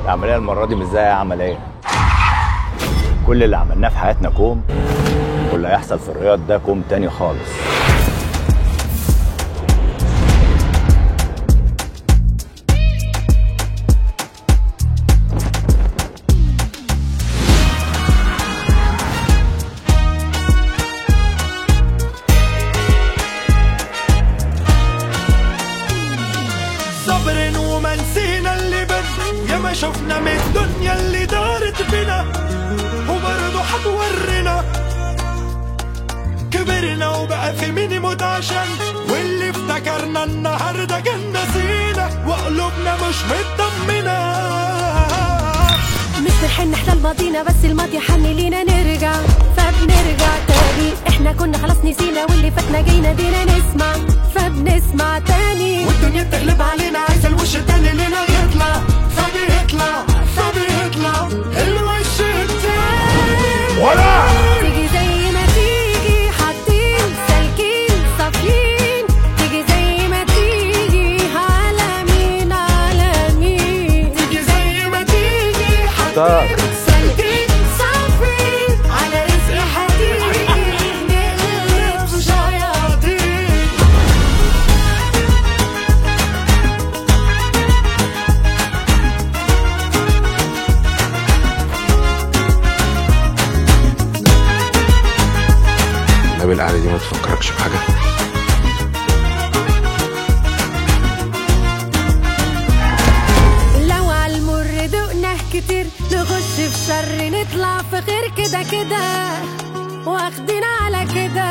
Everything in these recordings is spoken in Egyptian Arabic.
العمليه المره دي مش زي اي عمليه كل اللي عملناه في حياتنا كوم واللي هيحصل في الرياض ده كوم تاني خالص صبر وما نسينا اللي بد يا ما شفنا من الدنيا اللي دارت بنا وبرضه حتورينا كبرنا وبقى في مين يموت عشان واللي افتكرنا النهارده كان نسينا وقلوبنا مش مطمنه مش بنحن نحلم ماضينا بس الماضي حن لينا نرجع فبنرجع تاني احنا كنا خلاص نسينا واللي فاتنا جاينا دينا نسمع فبنسمع تاني والدنيا بتقلب علينا عايزه الوش التاني لنا يطلع فبيطلع فبيطلع الوش التاني ولا تيجي زي ما تيجي حاطين سالكين صافيين تيجي زي ما تيجي على مين على مين تيجي زي ما تيجي طار. سالكين صافيين على رزق حديد نقلب شياطين النبي القعدة دي ما تفكركش بحاجة لو عالمر دقناه كتير نخش في شر نطلع في خير كده كده واخدين على كده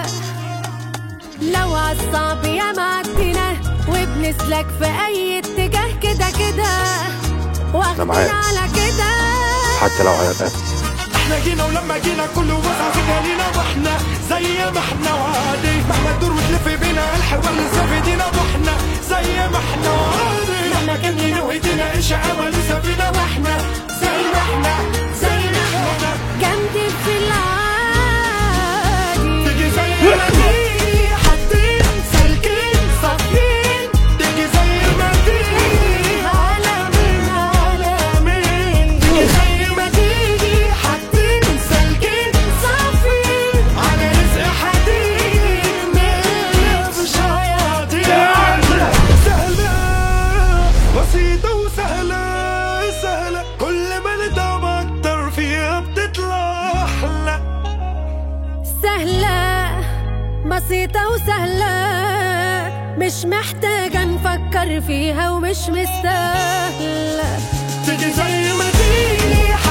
لو عالصعب يا معدينا وبنسلك في اي اتجاه كده كده واخدين معاك. على كده حتى لو على القفل احنا جينا ولما جينا كله وسع في جالينا واحنا زي ما احنا وعادي مهما تدور وتلف بينا الحوار لسه في ايدينا واحنا زي ما احنا وعادي مهما كان ينو ايدينا ايش عمل لسه فينا واحنا زي ما احنا زي ما احنا جنبي في العادي تيجي زي ما تيجي حاطين سالكين صافيين تيجي زي ما تيجي على مين على مين تيجي زي ما تيجي حاطين سالكين صافي على رزق حديد نقلب شياطين سهلة بسيطة وسهلة سهلة كل ما ندعم أكتر فيها بتطلع أحلى سهلة بسيطة وسهلة مش محتاجة نفكر فيها ومش مستاهلة تيجي زي ما تيجي